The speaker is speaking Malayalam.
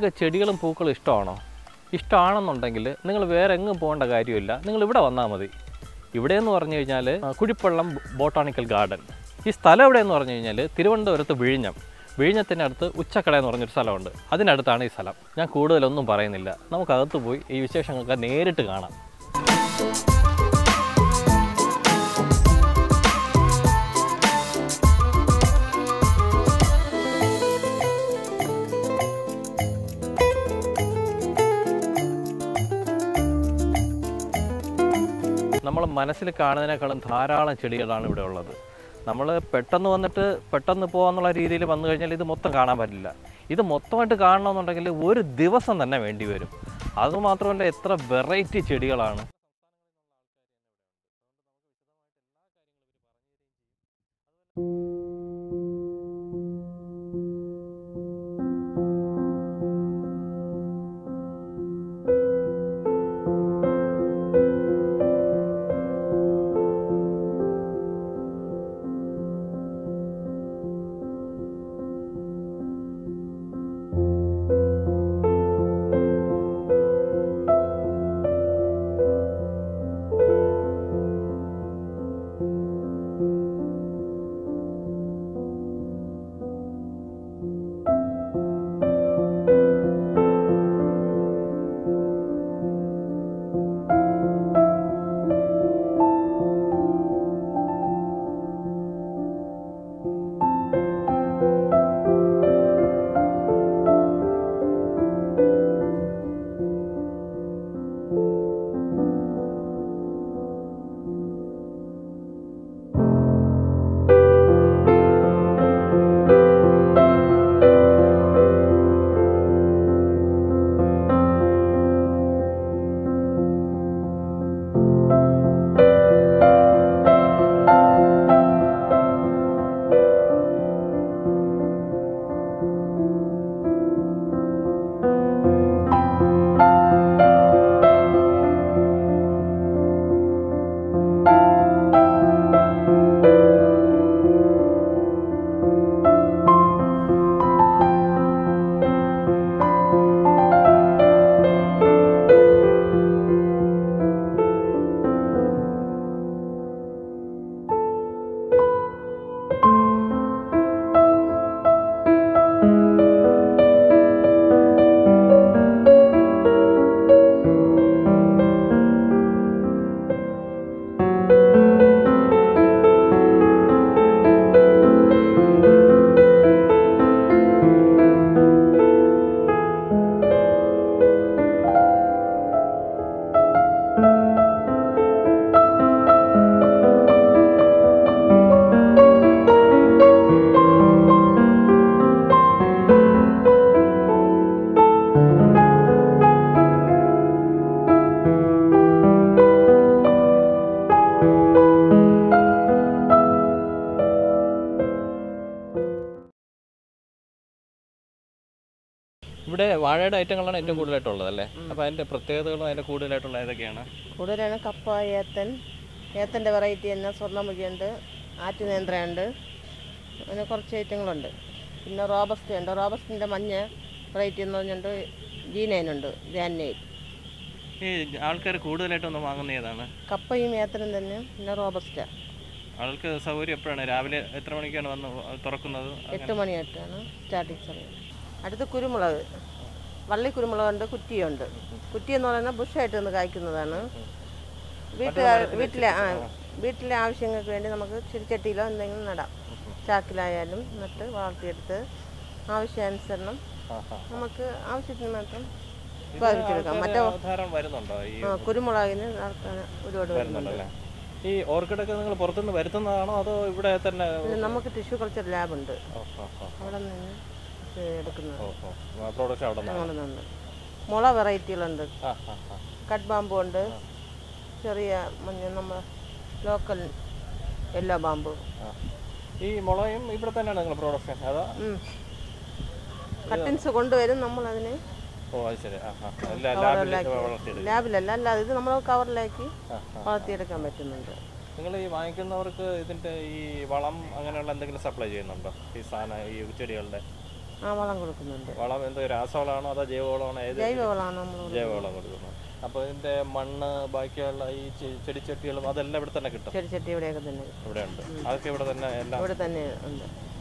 നിങ്ങൾക്ക് ചെടികളും പൂക്കളും ഇഷ്ടമാണോ ഇഷ്ടമാണെന്നുണ്ടെങ്കിൽ നിങ്ങൾ വേറെ എങ്ങും പോകേണ്ട കാര്യമില്ല നിങ്ങൾ ഇവിടെ വന്നാൽ മതി ഇവിടെ എന്ന് പറഞ്ഞു കഴിഞ്ഞാൽ കുഴിപ്പള്ളം ബോട്ടാണിക്കൽ ഗാർഡൻ ഈ സ്ഥലം എവിടെയെന്ന് പറഞ്ഞു കഴിഞ്ഞാൽ തിരുവനന്തപുരത്ത് വിഴിഞ്ഞം വിഴിഞ്ഞത്തിനടുത്ത് ഉച്ചക്കട എന്ന് പറഞ്ഞൊരു സ്ഥലമുണ്ട് അതിനടുത്താണ് ഈ സ്ഥലം ഞാൻ കൂടുതലൊന്നും പറയുന്നില്ല നമുക്കകത്ത് പോയി ഈ വിശേഷങ്ങളൊക്കെ നേരിട്ട് കാണാം നമ്മൾ മനസ്സിൽ കാണുന്നതിനേക്കാളും ധാരാളം ചെടികളാണ് ഇവിടെ ഉള്ളത് നമ്മൾ പെട്ടെന്ന് വന്നിട്ട് പെട്ടെന്ന് പോകാന്നുള്ള രീതിയിൽ വന്നു കഴിഞ്ഞാൽ ഇത് മൊത്തം കാണാൻ പറ്റില്ല ഇത് മൊത്തമായിട്ട് കാണണമെന്നുണ്ടെങ്കിൽ ഒരു ദിവസം തന്നെ വേണ്ടി വരും അതുമാത്രമല്ല എത്ര വെറൈറ്റി ചെടികളാണ് ഇവിടെ വാഴയുടെ ഐറ്റങ്ങളാണ് ഏറ്റവും കൂടുതലായിട്ടുള്ളത് അല്ലേ അപ്പോൾ അതിൻ്റെ പ്രത്യേകതകളും അതിൻ്റെ കൂടുതലായിട്ടുള്ള ഏതൊക്കെയാണ് കൂടുതലാണ് കപ്പ ഏത്തൻ ഏത്തൻ്റെ വെറൈറ്റി തന്നെ സ്വർണ്ണമുഖിയുണ്ട് ആറ്റുനേന്ത്രയുണ്ട് അങ്ങനെ കുറച്ച് ഐറ്റങ്ങളുണ്ട് പിന്നെ റോബസ്റ്റ ഉണ്ട് റോബസ്റ്റിൻ്റെ മഞ്ഞ വെറൈറ്റി എന്ന് പറഞ്ഞിട്ട് ജീനൈനുണ്ട് ഗ്രാനൈൻ ഈ ആൾക്കാർ കൂടുതലായിട്ടൊന്ന് വാങ്ങുന്ന ഏതാണ് കപ്പയും ഏത്തനും തന്നെ പിന്നെ റോബസ്റ്റ ആൾക്ക് സൗകര്യം എപ്പോഴാണ് രാവിലെ എത്ര മണിക്കാണ് വന്ന് തുറക്കുന്നത് എട്ട് മണിയായിട്ടാണ് സ്റ്റാർട്ടിങ് സമയം അടുത്ത് കുരുമുളക് വള്ളി കുരുമുളകുണ്ട് കുറ്റിയുണ്ട് കുറ്റി എന്ന് പറയുന്നത് ബുഷായിട്ട് നിന്ന് കായ്ക്കുന്നതാണ് വീട്ടുകാർ വീട്ടിലെ ആ വീട്ടിലെ ആവശ്യങ്ങൾക്ക് വേണ്ടി നമുക്ക് ചെടിച്ചട്ടിയിലോ എന്തെങ്കിലും നടാം ചാക്കിലായാലും നട്ട് വളർത്തിയെടുത്ത് ആവശ്യാനുസരണം നമുക്ക് ആവശ്യത്തിന് മാത്രം ഉത്പാദിപ്പിച്ചെടുക്കാം മറ്റേ ധാരാളം വരുന്നുണ്ടോ ഈ ആ, കുരുമുളകിന് ആൾക്കാർ ഒരുപാട് വരുന്നുണ്ട് വരുന്നുണ്ടല്ലേ ഈ ഓർക്കിഡൊക്കെ നിങ്ങൾ പുറത്തുനിന്ന് വരുത്തുന്നതാണോ അതോ ഇവിടെ തന്നെ പിന്നെ നമുക്ക് ടിഷ്യൂ കൾച്ചർ ലാബുണ്ട് ഓ, ഓ, ഓ, അവിടെ നിന്ന് ഇത് എടുക്കുന്നത് ഓ, ഓ. പ്രൊഡക്ഷൻ അവിടെ നിന്നാണ് ഞങ്ങളുന്നുണ്ട് മുള വെറൈറ്റികളുണ്ട് ആ ആ ആ കട്ട് ബാമ്പു ഉണ്ട് ചെറിയ മഞ്ഞ നമ്മൾ ലോക്കൽ യെല്ലോ ബാമ്പു ആ. ഈ മുളയും ഇവിടെ തന്നെയാണ് നിങ്ങൾ പ്രൊഡക്ഷൻ അതാ കട്ടിൻസ് കൊണ്ടുവരും നമ്മൾ അതിന് ഓ അത് ശരി ആ ആ അല്ല ലാബിൽ വളർത്തിയെടുക്കും ലാബിലല്ല അല്ലാതെ ഇത് നമ്മൾ കവറിലാക്കി ആ ആ വളർത്തിയെടുക്കാൻ പറ്റുന്നുണ്ട് നിങ്ങൾ ഈ വാങ്ങിക്കുന്നവർക്ക് ഇതിൻ്റെ ഈ വളം അങ്ങനെയുള്ള എന്തെങ്കിലും സപ്ലൈ ചെയ്യുന്നുണ്ടോ ഈ സാധനം ഈ ചെടികളുടെ ആ വളം കൊടുക്കുന്നുണ്ട് വളം എന്തോ രാസവളമാണോ അതോ ജൈവവളമാണോ ഏത് ജൈവവളമാണ് നമ്മൾ ജൈവവളം കൊടുക്കുന്നത് അപ്പോൾ ഇതിൻ്റെ മണ്ണ് ബാക്കിയുള്ള ഈ ചെ- ചെടിച്ചട്ടികളും അതെല്ലാം ഇവിടെ തന്നെ കിട്ടും ചെടി ചട്ടി ഇവിടെയൊക്കെ തന്നെ ഇവിടെ ഉണ്ട് അതൊക്കെ ഇവിടെ തന്നെ എല്ലാം ഇവിടെ തന്നെ ഉണ്ട്